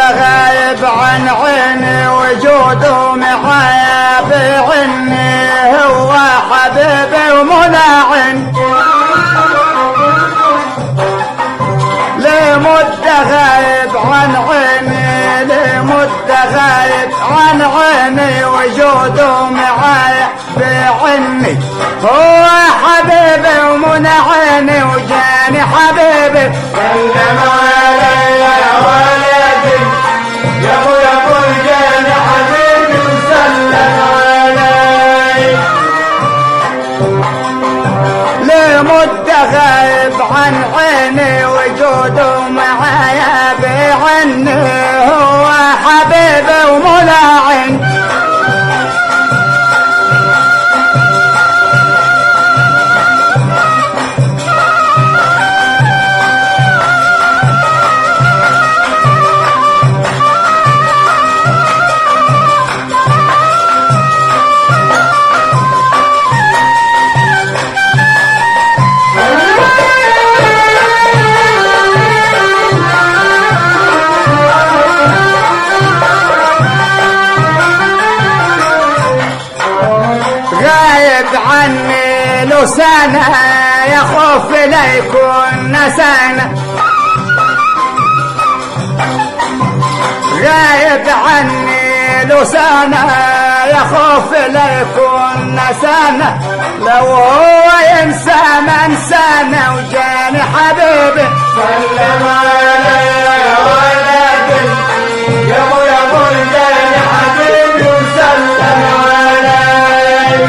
غايب عن عيني وجوده معايا بعني هو حبيبي ومناعن لمدة غايب عن عيني لمدة غايب عن عيني وجوده معايا بعني هو حبيبي ومنى عيني وجاني حبيبي سلم علي يا ولدي يا ابو يا ابو جاني حبيبي وسلم علي لمدة غايب عن عيني وجوده معايا بعني هو حبيبي وملاعن غايب عني له سنة يا خوف لا يكون سنة غايب عني له سنة يا خوف لا يكون سنة لو هو ينسى من سنة وجاني حبيبي سلم علي يا ولدي يا ابو يا ابو جاني حبيبي وسلم علي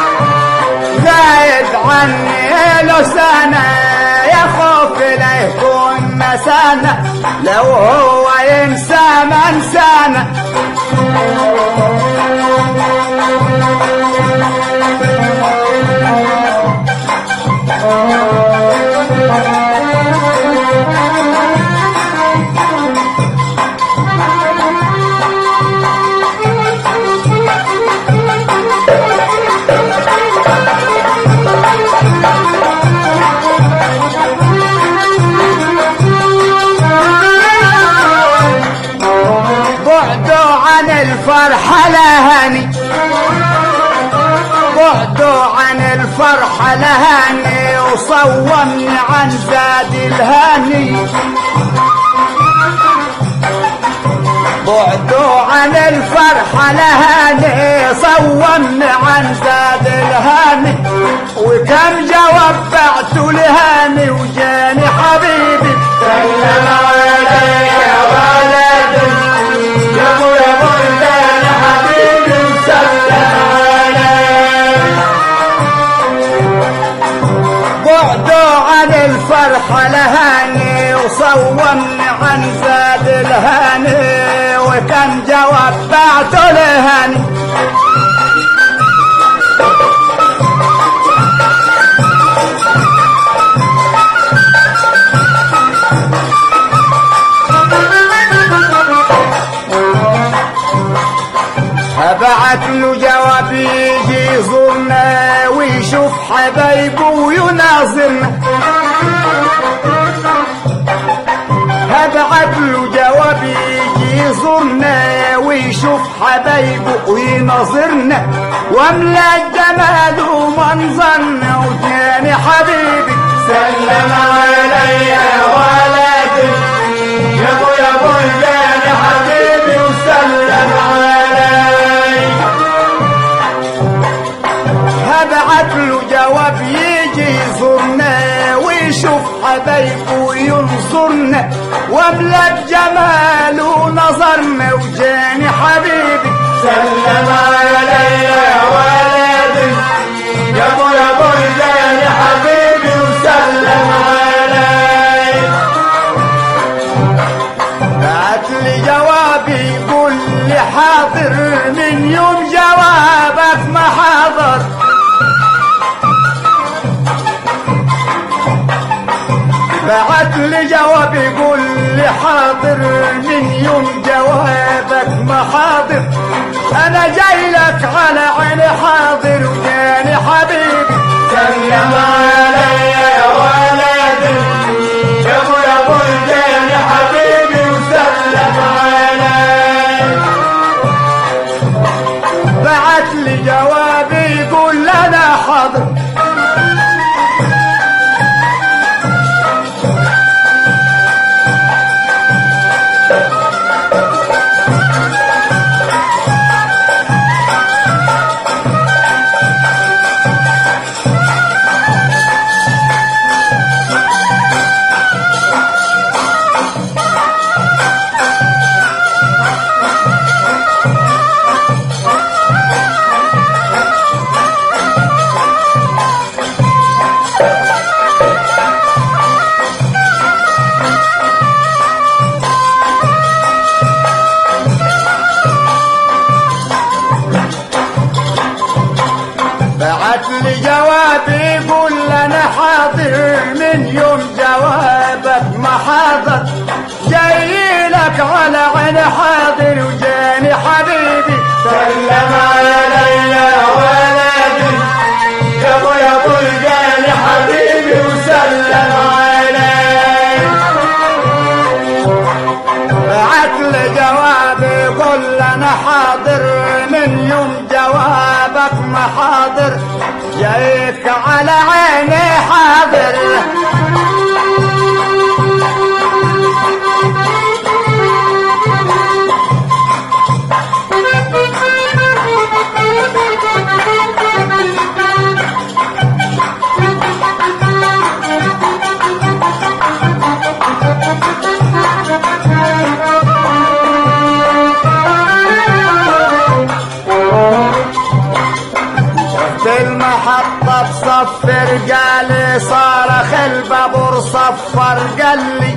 غايب عني له سنة يا خوف لا يكون سنة لو هو ينسى من سنة بعده عن الفرحة لهني بعده عن الفرحة لهني وصومني عن زاد الهني بعده عن الفرحة لهاني صومني عن زاد الهاني وكم جواب بعته لهاني وجاني حبيبي سلم علي يا ولدي يا ابو يا ابو جاني حبيبي وسلم علي بعده عن الفرحة لهاني وصومني عن زاد الهاني وكم جواب بعته لهاني هبعت له جواب يجي يزورنا ويشوف حبايبه ويناظرنا هبعت له جواب يجي يزورنا ويشوف حبايبه ويناظرنا واملا جماله ومنظرنا وجاني حبيبي سلم علي يا ولدي يا ابو يا ابو جاني حبيبي وسلم علي هبعت له جواب يجي يزورنا ويشوف حبايبه وينصرنا واملا بجماله ونظرنا وجاني حبيبي سلم علي يا ولدي يا ابو يا ابو جاني حبيبي وسلم علي بعت لي جوابي يقول لي حاضر من يوم جوابك ما حاضر بعت لي جواب يقول لي حاضر من يوم جوابك ما حاضر انا جاي لك على عيني حاضر وجاني حبيبي سلم علي يا ولدي يا ابو يا ابو جاني حبيبي وسلم علي يوم جوابك ما حاضر جاي لك على عين حاضر وجاني حبيبي سلم علي يا ولدي يا ابو يا ابو الجاني حبيبي وسلم علي بعت لي جواب يقول انا حاضر من يوم جوابك ما حاضر جايك على عيني حاضر في المحطة بصف رجالي صارخ البابور صفر قال لي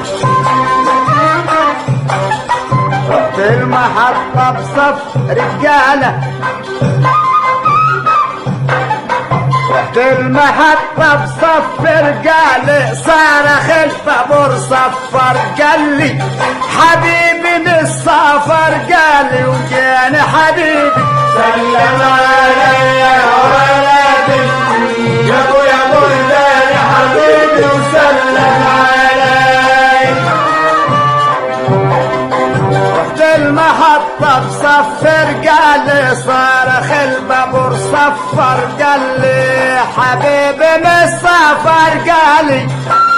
في المحطة بصف رجالة في المحطة بصف رجالي صارخ البابور صفر قال لي حبيبي من السفر قال لي وجاني حبيبي سلم علي يا ولدي يا ابو يا ابو الجاني حبيبي وسلم علي رحت المحطة بصفر قال لي صارخ البابور صفر قال لي حبيبي من السفر قال لي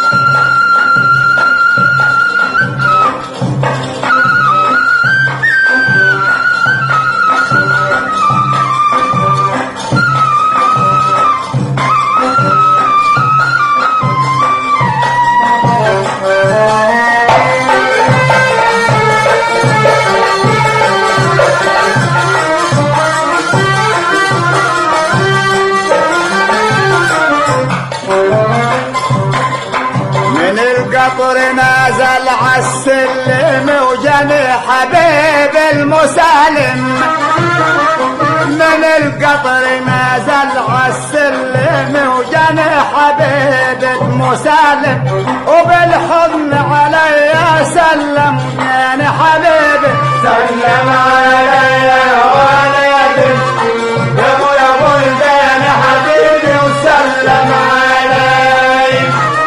من القطر نازل عالسلم وجاني حبيب المسالم من القطر نازل عالسلم وجاني حبيب المسالم وبالحضن علي سلم جاني حبيبي سلم علي يا ولدي يا ابو يا ابو الجاني حبيبي وسلم علي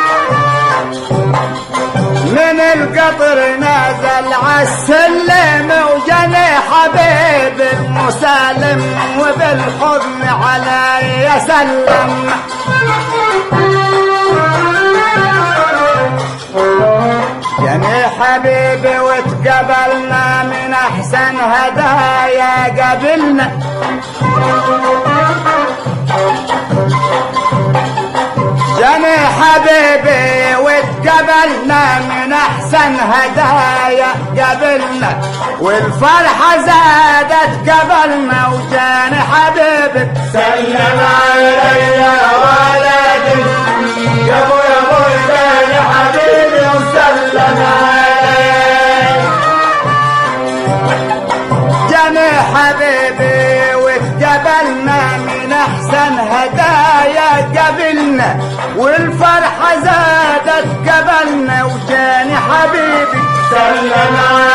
من القطر نازل عالسلم وجاني حبيب المسالم وبالحضن علي سلم جاني حبيبي وتقبلنا من احسن هدايا قبلنا جاني حبيبي واتقبلنا من احسن هدايا قبلنا والفرحة زادت قبلنا وجاني حبيبي سلم علي يا ولدي يا ابو يا ابو الجاني حبيبي وسلم علي جاني حبيبي واتقبلنا من احسن هدايا قبلنا والفرحة زادت قبلنا وجاني حبيبي سلم علي